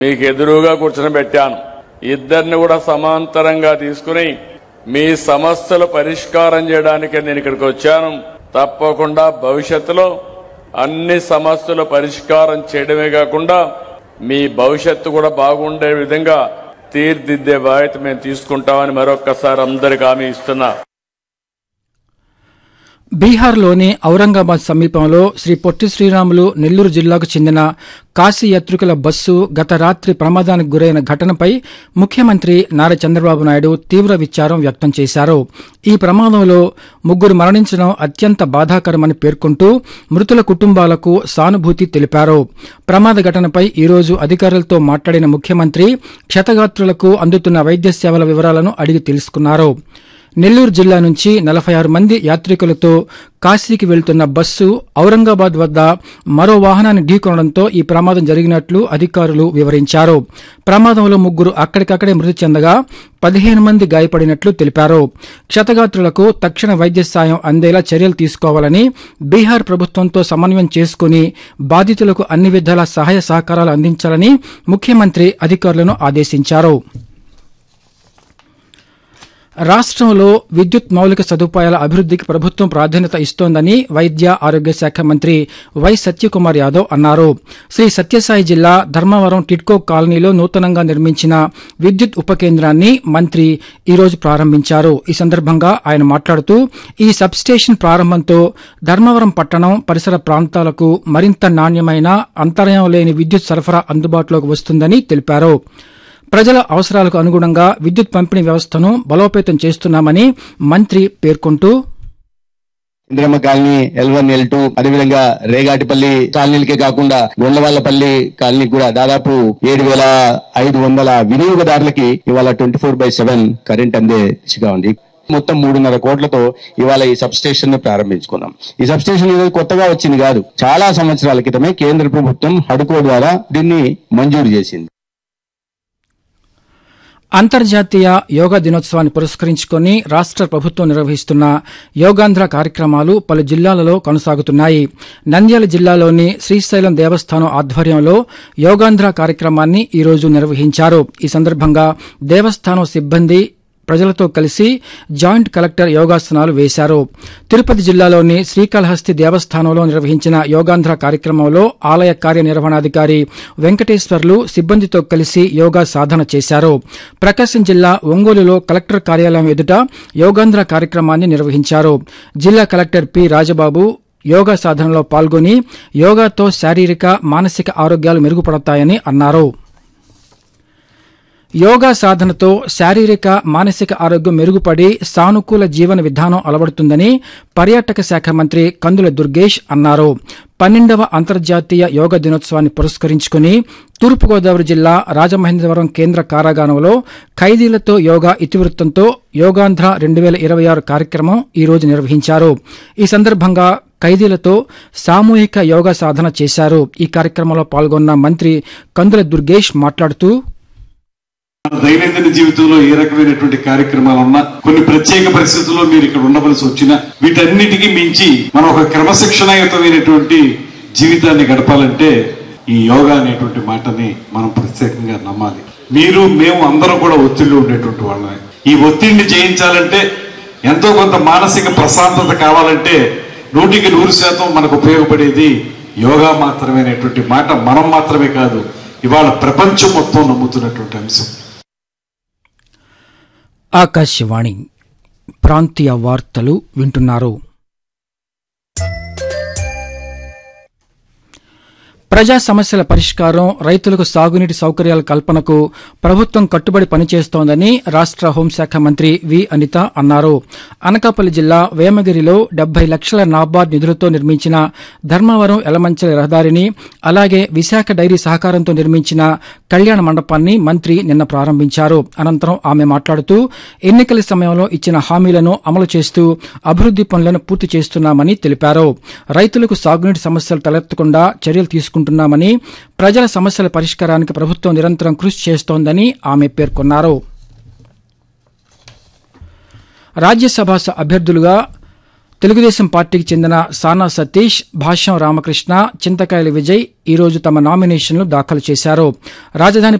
మీకు ఎదురుగా కూర్చొని పెట్టాను ఇద్దరిని కూడా సమాంతరంగా తీసుకుని మీ సమస్యలు పరిష్కారం చేయడానికి నేను ఇక్కడికి వచ్చాను తప్పకుండా భవిష్యత్తులో అన్ని సమస్యలు పరిష్కారం చేయడమే కాకుండా మీ భవిష్యత్తు కూడా బాగుండే విధంగా తీర్దిద్దే బాధ్యత మేము తీసుకుంటామని మరొక్కసారి అందరికి హామీ ఇస్తున్నా బీహార్లోని ఔరంగాబాద్ సమీపంలో శ్రీ పొట్టి శ్రీరాములు నెల్లూరు జిల్లాకు చెందిన కాశీ యాత్రికుల బస్సు గత రాత్రి ప్రమాదానికి గురైన ఘటనపై ముఖ్యమంత్రి నారా చంద్రబాబు నాయుడు తీవ్ర విచారం వ్యక్తం చేశారు ఈ ప్రమాదంలో ముగ్గురు మరణించడం అత్యంత బాధాకరమని పేర్కొంటూ మృతుల కుటుంబాలకు సానుభూతి తెలిపారు ప్రమాద ఘటనపై ఈరోజు అధికారులతో మాట్లాడిన ముఖ్యమంత్రి క్షతగాత్రులకు అందుతున్న వైద్య సేవల వివరాలను అడిగి తెలుసుకున్నారు నెల్లూరు జిల్లా నుంచి నలభై ఆరు మంది యాత్రికులతో కాశీకి వెళ్తున్న బస్సు ఔరంగాబాద్ వద్ద మరో వాహనాన్ని ఢీకొనడంతో ఈ ప్రమాదం జరిగినట్లు అధికారులు వివరించారు ప్రమాదంలో ముగ్గురు అక్కడికక్కడే మృతి చెందగా పదిహేను మంది గాయపడినట్లు తెలిపారు క్షతగాత్రులకు తక్షణ వైద్య సాయం అందేలా చర్యలు తీసుకోవాలని బీహార్ ప్రభుత్వంతో సమన్వయం చేసుకుని బాధితులకు అన్ని విధాల సహాయ సహకారాలు అందించాలని ముఖ్యమంత్రి అధికారులను ఆదేశించారు రాష్ట్రంలో విద్యుత్ మౌలిక సదుపాయాల అభివృద్దికి ప్రభుత్వం ప్రాధాన్యత ఇస్తోందని వైద్య ఆరోగ్య శాఖ మంత్రి వై సత్యకుమార్ యాదవ్ అన్నారు శ్రీ సత్యసాయి జిల్లా ధర్మవరం టిడ్కో కాలనీలో నూతనంగా నిర్మించిన విద్యుత్ ఉప కేంద్రాన్ని మంత్రి ఈరోజు ప్రారంభించారు ఈ సందర్భంగా ఆయన మాట్లాడుతూ ఈ సబ్స్టేషన్ ప్రారంభంతో ధర్మవరం పట్టణం పరిసర ప్రాంతాలకు మరింత నాణ్యమైన అంతరాయం లేని విద్యుత్ సరఫరా అందుబాటులోకి వస్తుందని తెలిపారు ప్రజల అవసరాలకు అనుగుణంగా విద్యుత్ పంపిణీ వ్యవస్థను బలోపేతం చేస్తున్నామని మంత్రి పేర్కొంటూ Indiramma colony L one L two అదేవిధంగా రేగాటిపల్లి కాలనీలకే కాకుండా గొండవాళ్లపల్లి కాలనీ కూడా దాదాపు ఏడు వేల ఐదు వందల వినియోగదారులకి ఇవాళ twenty four by seven current అందే దిశగా ఉంది మొత్తం మూడున్నర కోట్లతో ఇవాళ ఈ సబ్ స్టేషన్ ని ప్రారంభించుకున్నాం ఈ సబ్ స్టేషన్ ఈరోజు కొత్తగా వచ్చింది కాదు చాలా సంవత్సరాల క్రితమే కేంద్ర ప్రభుత్వం హడుకో ద్వారా దీన్ని మంజూరు చేసింది అంతర్జాతీయ యోగా దినోత్సవాన్ని పురస్కరించుకొని రాష్ట ప్రభుత్వం నిర్వహిస్తున్న యోగాంధ్ర కార్యక్రమాలు పలు జిల్లాలలో కొనసాగుతున్నాయి నంద్యాల జిల్లాలోని శ్రీశైలం దేవస్థానం ఆధ్వర్యంలో యోగాంధ్ర కార్యక్రమాన్ని ఈరోజు నిర్వహించారు ఈ సందర్భంగా దేవస్థానం సిబ్బంది ప్రజలతో కలిసి జాయింట్ కలెక్టర్ యోగాసనాలు వేశారు తిరుపతి జిల్లాలోని శ్రీకాళహస్తి దేవస్థానంలో నిర్వహించిన యోగాంధ్ర కార్యక్రమంలో ఆలయ కార్యనిర్వహణాధికారి వెంకటేశ్వర్లు సిబ్బందితో కలిసి యోగా సాధన చేశారు ప్రకాశం జిల్లా ఒంగోలులో కలెక్టర్ కార్యాలయం ఎదుట యోగాంధ్ర కార్యక్రమాన్ని నిర్వహించారు జిల్లా కలెక్టర్ పి రాజబాబు యోగా సాధనలో పాల్గొని యోగాతో శారీరక మానసిక ఆరోగ్యాలు మెరుగుపడతాయని అన్నారు యోగా సాధనతో శారీరక మానసిక ఆరోగ్యం మెరుగుపడి సానుకూల జీవన విధానం అలవడుతుందని పర్యాటక శాఖ మంత్రి కందుల దుర్గేష్ అన్నారు పన్నెండవ అంతర్జాతీయ యోగా దినోత్సవాన్ని పురస్కరించుకుని తూర్పుగోదావరి జిల్లా రాజమహేంద్రవరం కేంద్ర కారాగారంలో ఖైదీలతో యోగా ఇతివృత్తంతో యోగాంధ్ర రెండు వేల ఇరవై ఆరు కార్యక్రమం ఈ రోజు నిర్వహించారు ఈ సందర్భంగా ఖైదీలతో సామూహిక యోగా సాధన చేశారు ఈ కార్యక్రమంలో పాల్గొన్న మంత్రి కందుల దుర్గేష్ మాట్లాడుతూ మన దైనందిన జీవితంలో ఏ రకమైనటువంటి కార్యక్రమాలు ఉన్నా కొన్ని ప్రత్యేక పరిస్థితుల్లో మీరు ఇక్కడ ఉండవలసి వచ్చినా వీటన్నిటికీ మించి మనం ఒక క్రమశిక్షణాయుతమైనటువంటి జీవితాన్ని గడపాలంటే ఈ యోగా అనేటువంటి మాటని మనం ప్రత్యేకంగా నమ్మాలి మీరు మేము అందరం కూడా ఒత్తిడిలో ఉండేటువంటి వాళ్ళమే ఈ ఒత్తిడిని జయించాలంటే ఎంతో కొంత మానసిక ప్రశాంతత కావాలంటే నూటికి నూరు శాతం మనకు ఉపయోగపడేది యోగా మాత్రమేనటువంటి మాట మనం మాత్రమే కాదు ఇవాళ ప్రపంచం మొత్తం నమ్ముతున్నటువంటి అంశం ఆకాశవాణి ప్రాంతీయ వార్తలు వింటున్నారు ప్రజా సమస్యల పరిష్కారం రైతులకు సాగునీటి సౌకర్యాల కల్పనకు ప్రభుత్వం కట్టుబడి పనిచేస్తోందని రాష్ట హోంశాఖ మంత్రి వి అనిత అన్నారు అనకాపల్లి జిల్లా వేమగిరిలో డెబ్బై లక్షల నాబార్డ్ నిధులతో నిర్మించిన ధర్మవరం ఎలమంచల రహదారిని అలాగే విశాఖ డైరీ సహకారంతో నిర్మించిన కళ్యాణ మండపాన్ని మంత్రి నిన్న ప్రారంభించారు అనంతరం ఆమె మాట్లాడుతూ ఎన్నికల సమయంలో ఇచ్చిన హామీలను అమలు చేస్తూ అభివృద్ది పనులను పూర్తి చేస్తున్నామని తెలిపారు రైతులకు సాగునీటి సమస్యలు తలెత్తకుండా చర్యలు తీసుకుంటున్నామని ప్రజల సమస్యల పరిష్కారానికి ప్రభుత్వం నిరంతరం కృషి చేస్తోందని ఆమె పేర్కొన్నారు రాజ్యసభ అభ్యర్థులుగా తెలుగుదేశం పార్టీకి చెందిన సానా సతీష్ భాష్యం రామకృష్ణ చింతకాయల విజయ్ ఈరోజు తమ నామినేషన్లు దాఖలు చేశారు రాజధాని